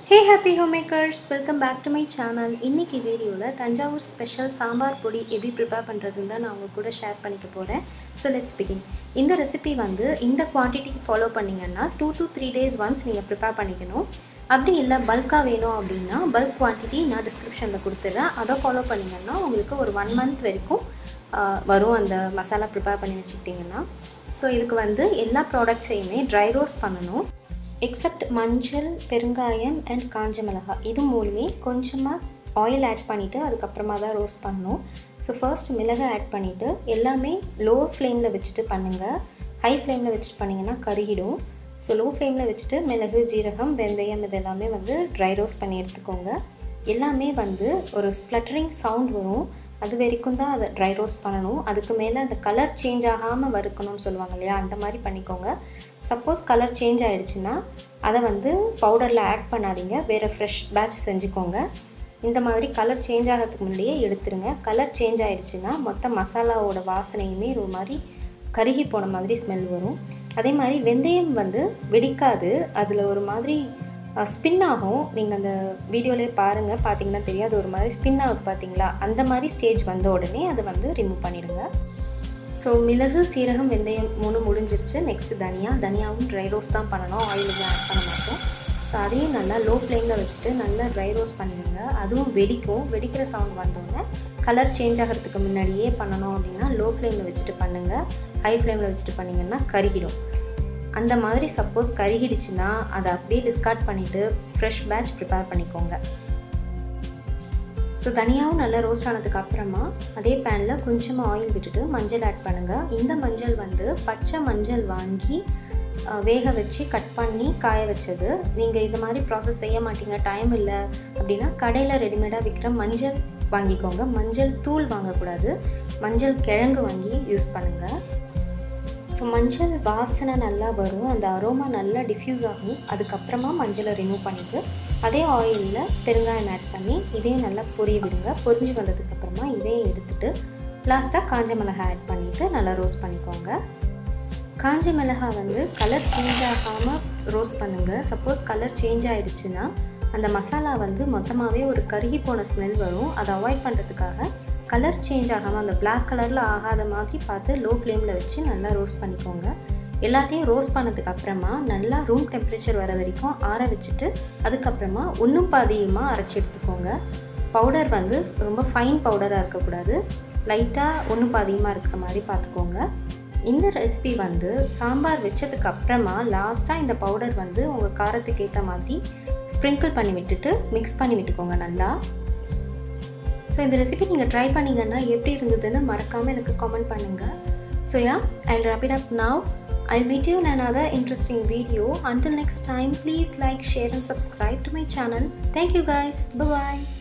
Hey happy home makers welcome back to my channel இன்னைக்கு வீடியோவில் Thanjavur special sambar பொடி எப்படி ப்ரிப்பேர் பண்ணுறதுன்னு தான் நான் உங்கள் கூட ஷேர் பண்ணிக்க போகிறேன் ஸோ லெட்ஸ் பிகின் இந்த ரெசிபி வந்து இந்த குவான்டிட்டிக்கு ஃபாலோ பண்ணிங்கன்னா two to three days once நீங்கள் ப்ரிப்பேர் பண்ணிக்கணும் அப்படி இல்லை பல்காக வேணும் அப்படின்னா பல்க் குவான்டிட்டி நான் டிஸ்கிரிப்ஷனில் கொடுத்துட்றேன் அதை ஃபாலோ பண்ணிங்கன்னா உங்களுக்கு ஒரு ஒன் மந்த் வரைக்கும் ஆஹ், வரும் அந்த மசாலா ப்ரிப்பேர் பண்ணி வச்சுக்கிட்டிங்கன்னா ஸோ இதுக்கு வந்து எல்லா ப்ராடக்ட்ஸையுமே ட்ரை ரோஸ்ட் பண்ணணும் எக்ஸப்ட் மஞ்சள் பெருங்காயம் அண்ட் காஞ்ச மிளகாய் இது மூணுமே கொஞ்சமாக ஆயில் ஆட் பண்ணிவிட்டு அதுக்கப்புறமா தான் ரோஸ்ட் பண்ணணும் ஸோ ஃபர்ஸ்ட் மிளகை ஆட் பண்ணிவிட்டு எல்லாமே லோ ஃப்ளேமில் வச்சுட்டு பண்ணுங்கள் ஹை ஃப்ளேமில் வச்சுட்டு பண்ணிங்கன்னா கருகிடும் ஸோ லோ ஃப்ளேமில் வச்சுட்டு மிளகு ஜீரகம் வெந்தயம் இது எல்லாமே வந்து ட்ரை ரோஸ்ட் பண்ணி எடுத்துக்கோங்க எல்லாமே வந்து ஒரு ஸ்ப்ளட்டரிங் சவுண்ட் வரும் அது வரைக்கும் தான் அதை ட்ரை ரோஸ்ட் பண்ணணும் அதுக்கு மேலே அந்த கலர் சேஞ்ச் ஆகாமல் வறுக்கணும்னு சொல்லுவாங்க இல்லையா அந்த மாதிரி பண்ணிக்கோங்க சப்போஸ் கலர் சேஞ்ச் ஆகிடுச்சுன்னா அதை வந்து பவுடரில் ஆட் பண்ணாதீங்க வேறு ஃப்ரெஷ் பேட்ச் செஞ்சுக்கோங்க இந்த மாதிரி கலர் சேஞ்ச் ஆகிறதுக்கு முன்னாடியே எடுத்துருங்க கலர் சேஞ்ச் ஆகிடுச்சுன்னா மொத்த மசாலாவோட வாசனையுமே ஒரு மாதிரி கருகி போன மாதிரி ஸ்மெல் வரும் அதே மாதிரி வெந்தயம் வந்து வெடிக்காது அதில் ஒரு மாதிரி ஸ்பின் ஆகும் நீங்கள் அந்த வீடியோலே பாருங்கள் பார்த்தீங்கன்னா தெரியாது ஒரு மாதிரி ஸ்பின் ஆகுது பார்த்தீங்களா அந்த மாதிரி ஸ்டேஜ் வந்த உடனே அதை வந்து ரிமூவ் பண்ணிவிடுங்க ஸோ மிளகு சீரகம் வெந்தயம் மூணு முடிஞ்சிருச்சு நெக்ஸ்ட் தனியா தனியாவும் ட்ரை ரோஸ்ட் தான் பண்ணணும் ஆயில் ஆட் பண்ண மாட்டோம் ஸோ அதையும் நல்லா லோ ஃப்ளேமில் வச்சுட்டு நல்லா ட்ரை ரோஸ்ட் பண்ணிடுங்க அதுவும் வெடிக்கும் வெடிக்கிற சவுண்ட் வந்தோடனே கலர் சேஞ்ச் ஆகிறதுக்கு முன்னாடியே பண்ணணும் அப்படின்னா லோ ஃப்ளேமில் வச்சுட்டு பண்ணுங்கள் ஹை ஃப்ளேமில் வச்சுட்டு பண்ணிங்கன்னா கருகிடும் அந்த மாதிரி சப்போஸ் கருகிடுச்சுன்னா அதை அப்படியே டிஸ்கார்ட் பண்ணிவிட்டு ஃப்ரெஷ் பேட்ச் ப்ரிப்பேர் பண்ணிக்கோங்க ஸோ தனியாகவும் நல்லா ரோஸ்ட் ஆனதுக்கு அப்புறமா அதே பேனில் கொஞ்சமாக ஆயில் விட்டுட்டு மஞ்சள் ஆட் பண்ணுங்கள் இந்த மஞ்சள் வந்து பச்சை மஞ்சள் வாங்கி அஹ், வேக வச்சு கட் பண்ணி காய வச்சது நீங்கள் இது மாதிரி ப்ராசஸ் செய்ய மாட்டீங்க டைம் இல்லை அப்படின்னா கடையில் ரெடிமேடாக விற்கிற மஞ்சள் வாங்கிக்கோங்க மஞ்சள் தூள் வாங்கக்கூடாது மஞ்சள் கிழங்கு வாங்கி யூஸ் பண்ணுங்கள் ஸோ மஞ்சள் வாசனை நல்லா வரும் அந்த அரோமா நல்லா டிஃப்யூஸ் ஆகும் அதுக்கப்புறமா மஞ்சளை ரிமூவ் பண்ணிவிட்டு அதே ஆயிலில் பெருங்காயம் ஆட் பண்ணி இதையும் நல்லா பொரிய விடுங்க பொரிஞ்சு வந்ததுக்கப்புறமா இதையும் எடுத்துட்டு லாஸ்ட்டாக காஞ்ச மிளகாய் ஆட் பண்ணிவிட்டு நல்லா ரோஸ்ட் பண்ணிக்கோங்க காஞ்ச மிளகாய் வந்து கலர் சேஞ்ச் ஆகாமல் ரோஸ்ட் பண்ணுங்கள் சப்போஸ் கலர் சேஞ்ச் ஆகிடுச்சுன்னா அந்த மசாலா வந்து மொத்தமாகவே ஒரு கருகி போன ஸ்மெல் வரும் அதை அவாய்ட் பண்ணுறதுக்காக கலர் சேஞ்ச் ஆகாமல் அந்த Black கலரில் ஆகாத மாதிரி பார்த்து லோ ஃப்ளேமில் வச்சு நல்லா ரோஸ்ட் பண்ணிக்கோங்க எல்லாத்தையும் ரோஸ்ட் பண்ணதுக்கு அப்புறமா நல்லா ரூம் டெம்பரேச்சர் வர வரைக்கும் ஆற வச்சுட்டு அதுக்கப்புறமா ஒன்றும் பாதியுமாக அரைச்சி எடுத்துக்கோங்க பவுடர் வந்து ரொம்ப ஃபைன் பவுடராக இருக்கக்கூடாது லைட்டாக ஒன்றும் பாதியமாக இருக்கிற மாதிரி பார்த்துக்கோங்க இந்த ரெசிபி வந்து சாம்பார் வச்சதுக்கு அப்புறமா லாஸ்ட்டாக இந்த பவுடர் வந்து உங்கள் காரத்துக்கு ஏற்ற மாதிரி ஸ்ப்ரிங்கிள் பண்ணி விட்டுட்டு மிக்ஸ் பண்ணி விட்டுக்கோங்க நல்லா ஸோ இந்த ரெசிபி நீங்கள் ட்ரை பண்ணீங்கன்னா எப்படி இருந்ததுன்னு மறக்காமல் எனக்கு காமெண்ட் பண்ணுங்கள் so ya I wrap it up now I'll meet you in another interesting video. Until next time, please like, share and subscribe to my channel. Thank you guys. Bye-bye.